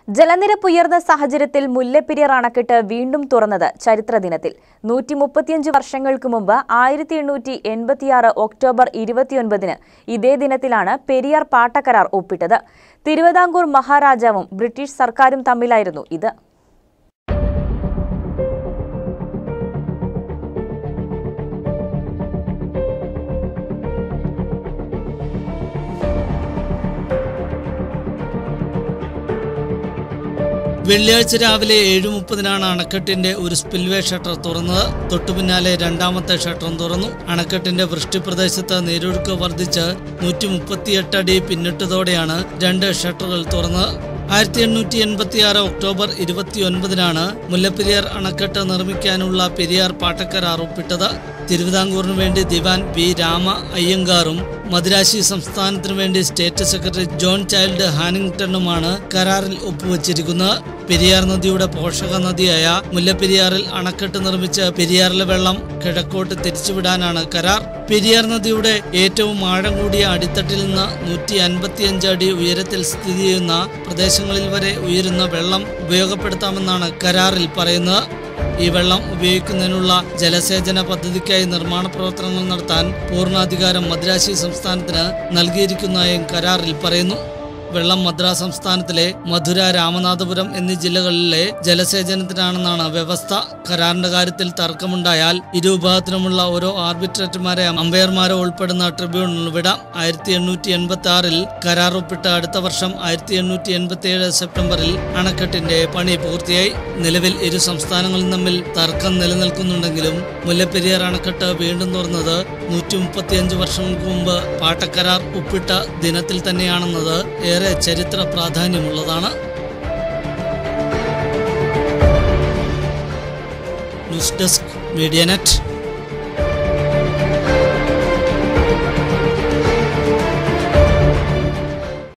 ജലനിരപ്പ് ഉയർന്ന സാഹചര്യത്തിൽ മുല്ലപ്പെരിയാർ അണക്കെട്ട് വീണ്ടും തുറന്നത് ചരിത്ര ദിനത്തിൽ നൂറ്റി മുപ്പത്തിയഞ്ച് വർഷങ്ങൾക്ക് മുമ്പ് ആയിരത്തി എണ്ണൂറ്റി എൺപത്തിയാറ് ഒക്ടോബർ ഇരുപത്തിയൊൻപതിന് ഇതേ ദിനത്തിലാണ് പെരിയാർ പാട്ടക്കരാർ ഒപ്പിട്ടത് തിരുവിതാംകൂർ മഹാരാജാവും ബ്രിട്ടീഷ് സർക്കാരും തമ്മിലായിരുന്നു ഇത് വെള്ളിയാഴ്ച രാവിലെ ഏഴ് മുപ്പതിനാണ് അണക്കെട്ടിന്റെ ഒരു സ്പിൽവേ ഷട്ടർ തുറന്നത് തൊട്ടു പിന്നാലെ രണ്ടാമത്തെ ഷട്ടറും തുറന്നു അണക്കെട്ടിന്റെ വൃഷ്ടിപ്രദേശത്ത് നീരൊഴുക്ക് വർദ്ധിച്ച് നൂറ്റി മുപ്പത്തിയെട്ട് അടി പിന്നിട്ടതോടെയാണ് രണ്ട് ഷട്ടറുകൾ തുറന്നത് ആയിരത്തി എണ്ണൂറ്റി എൺപത്തി ആറ് ഒക്ടോബർ ഇരുപത്തിയൊൻപതിനാണ് മുല്ലപ്പെരിയാർ അണക്കെട്ട് നിർമ്മിക്കാനുള്ള പെരിയാർ പാട്ടക്കരാർ ഒപ്പിട്ടത് തിരുവിതാംകൂറിനു വേണ്ടി ദിവാൻ വി രാമ അയ്യങ്കാറും മദ്രാശി സംസ്ഥാനത്തിനു വേണ്ടി സ്റ്റേറ്റ് സെക്രട്ടറി ജോൺ ചൈൽഡ് ഹാനിങ്ടണുമാണ് കരാറിൽ ഒപ്പുവച്ചിരിക്കുന്നത് പെരിയാർ നദിയുടെ പോഷക നദിയായ മുല്ലപ്പെരിയാറിൽ അണക്കെട്ട് നിർമ്മിച്ച് പെരിയാറിലെ വെള്ളം കിഴക്കോട്ട് തിരിച്ചുവിടാനാണ് കരാർ പെരിയാർ നദിയുടെ ഏറ്റവും ആഴം കൂടിയ അടിത്തട്ടിൽ നിന്ന് നൂറ്റി അൻപത്തിയഞ്ച് അടി ഉയരത്തിൽ സ്ഥിതി ചെയ്യുന്ന പ്രദേശങ്ങളിൽ വരെ ഉയരുന്ന വെള്ളം ഉപയോഗപ്പെടുത്താമെന്നാണ് കരാറിൽ പറയുന്നത് ഈ വെള്ളം ഉപയോഗിക്കുന്നതിനുള്ള ജലസേചന പദ്ധതിക്കായി നിർമ്മാണ പ്രവർത്തനങ്ങൾ നടത്താൻ പൂർണ്ണാധികാരം മദ്രാശി സംസ്ഥാനത്തിന് നൽകിയിരിക്കുന്നതായും കരാറിൽ പറയുന്നു വെള്ളം മദ്രാസ് സംസ്ഥാനത്തിലെ മധുര രാമനാഥപുരം എന്നീ ജില്ലകളിലെ ജലസേചനത്തിനാണെന്നാണ് വ്യവസ്ഥ കരാറിന്റെ കാര്യത്തിൽ തർക്കമുണ്ടായാൽ ഇരുവിഭാഗത്തിനുമുള്ള ഓരോ ആർബിട്രേറ്റർമാരെ അമ്പയർമാരെ ഉൾപ്പെടുന്ന ട്രിബ്യൂണൽ വിടാം ആയിരത്തി എണ്ണൂറ്റി എൺപത്തി ആറിൽ കരാർ ഒപ്പിട്ട് അടുത്ത വർഷം ആയിരത്തി എണ്ണൂറ്റി എൺപത്തി ഏഴ് സെപ്റ്റംബറിൽ അണക്കെട്ടിന്റെ പണി പൂർത്തിയായി നിലവിൽ ഇരു സംസ്ഥാനങ്ങളും തമ്മിൽ തർക്കം നിലനിൽക്കുന്നുണ്ടെങ്കിലും മുല്ലപ്പെരിയാർ അണക്കെട്ട് വീണ്ടും തുറന്നത് നൂറ്റി മുപ്പത്തിയഞ്ച് വർഷങ്ങൾക്ക് മുമ്പ് പാട്ടക്കരാർ ഒപ്പിട്ട ദിനത്തിൽ തന്നെയാണെന്നത് ഏറെ ചരിത്ര പ്രാധാന്യമുള്ളതാണ് ന്യൂസ് ഡെസ്ക് മീഡിയ നെറ്റ്